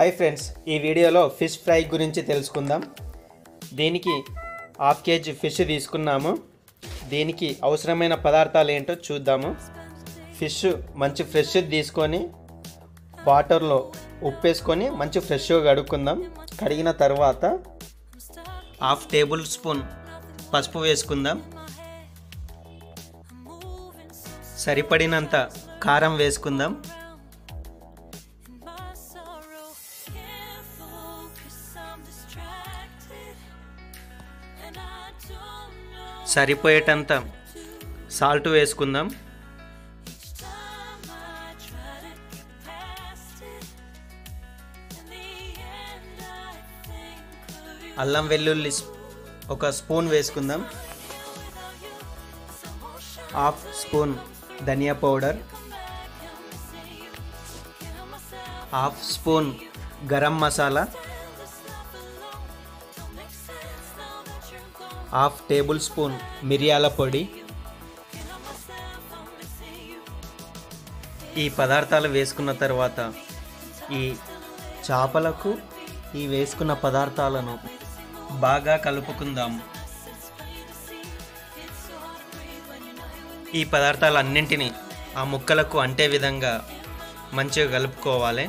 hi friends ఈ వీడియోలో fish fry గురించి తెలుసుకుందాం దీనికి హాఫ్ కేజీ ఫిష్ తీసుకున్నాము దీనికి అవసరమైన పదార్థాలు ఏంటో చూద్దాము ఫిష్ మంచి ఫ్రెష్ తీసుకొని వాటర్లో ఉప్పు వేసుకొని మంచి ఫ్రెష్గా కడుక్కుందాం కడిగిన తర్వాత హాఫ్ టేబుల్ స్పూన్ పసుపు వేసుకుందాం సరిపడినంత కారం వేసుకుందాం సరిపోయేటంత సాల్ట్ వేసుకుందాం అల్లం వెల్లుల్లి స్- ఒక స్పూన్ వేసుకుందాం హాఫ్ స్పూన్ ధనియా powder half spoon garam masala half tablespoon మిరియాల పొడి ఈ పదార్థాలు వేసుకున్న తర్వాత ఈ చేపలకు ఈ వేసుకున్న పదార్థాలను బాగా కలుపుకుందాం ఈ పదార్థాలన్నింటినీ ఆ ముక్కలకు అంటే విధంగా మంచిగా కలుపుకోవాలి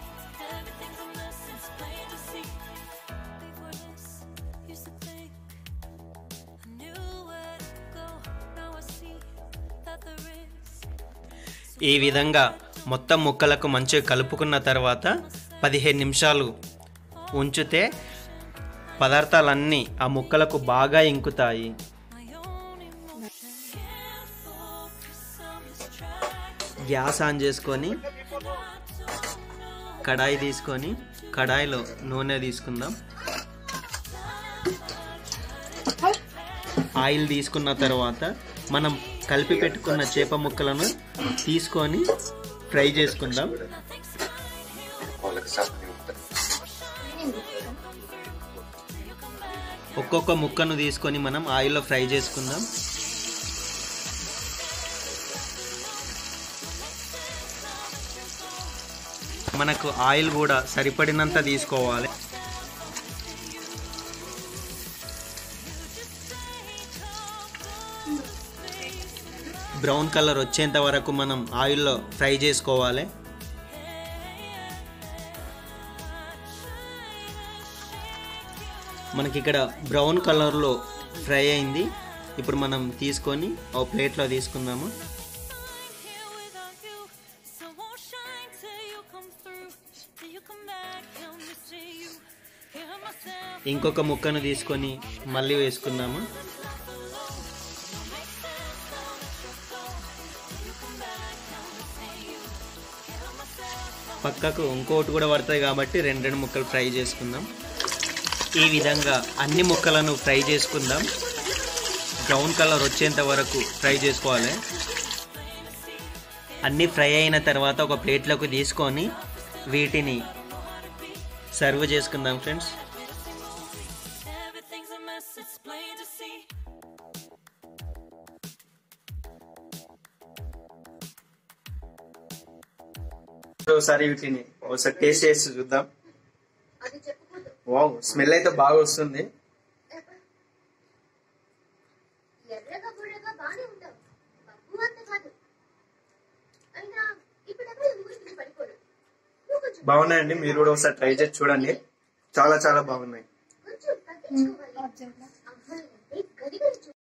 ఈ విధంగా మొత్తం ముక్కలకు మంచిగా కలుపుకున్న తర్వాత పదిహేను నిమిషాలు ఉంచితే పదార్థాలన్నీ ఆ ముక్కలకు బాగా ఇంకుతాయి గ్యాస్ ఆన్ చేసుకొని కడాయి తీసుకొని కడాయిలో నూనె తీసుకుందాం ఆయిల్ తీసుకున్న తర్వాత మనం కలిపి పెట్టుకున్న చేప ముక్కలను తీసుకొని ఫ్రై చేసుకుందాం వాళ్ళకి సహాయం ఉంటుంది ఒక్కొక్క ముక్కను తీసుకొని మనం ఆయిల్లో ఫ్రై చేసుకుందాం మనకు ఆయిల్ కూడా సరిపడినంత తీసుకోవాలి బ్రౌన్ కలర్ వచ్చేంత వరకు మనం ఆయిల్లో ఫ్రై చేసుకోవాలి మనకి ఇక్కడ బ్రౌన్ కలర్లో ఫ్రై అయింది ఇప్పుడు మనం తీసుకొని ఒక ప్లేట్లో తీసుకుందాము ఇంకొక ముక్కను తీసుకొని మళ్ళీ వేసుకుందాము పక్కకు ఇంకోటి కూడా పడుతుంది కాబట్టి రెండు రెండు ముక్కలు ఫ్రై చేసుకుందాం ఈ విధంగా అన్ని ముక్కలను ఫ్రై చేసుకుందాం బ్రౌన్ కలర్ వచ్చేంత వరకు ఫ్రై చేసుకోవాలి అన్నీ ఫ్రై అయిన తర్వాత ఒక ప్లేట్లోకి తీసుకొని వీటిని సర్వ్ చేసుకుందాం ఫ్రెండ్స్ ఒకసారి వీటిని ఒకసారి టేస్ట్ చేసి చూద్దాం వావ్ స్మెల్ అయితే బాగా వస్తుంది ఎర్రగా బుర్రగా బానే ఉంటావు పప్పు అంత కాదు అయినా ఇప్పుడు ఎవరు ఇంగ్లీష్ పడిపోడు నువ్వు కొంచెం బాగున్నాయండి మీరు కూడా ఒకసారి ట్రై చేసి చూడండి చాలా చాలా బాగున్నాయి కొంచెం తగ్గించుకోవాలి అమ్మాయిలంటే గది గది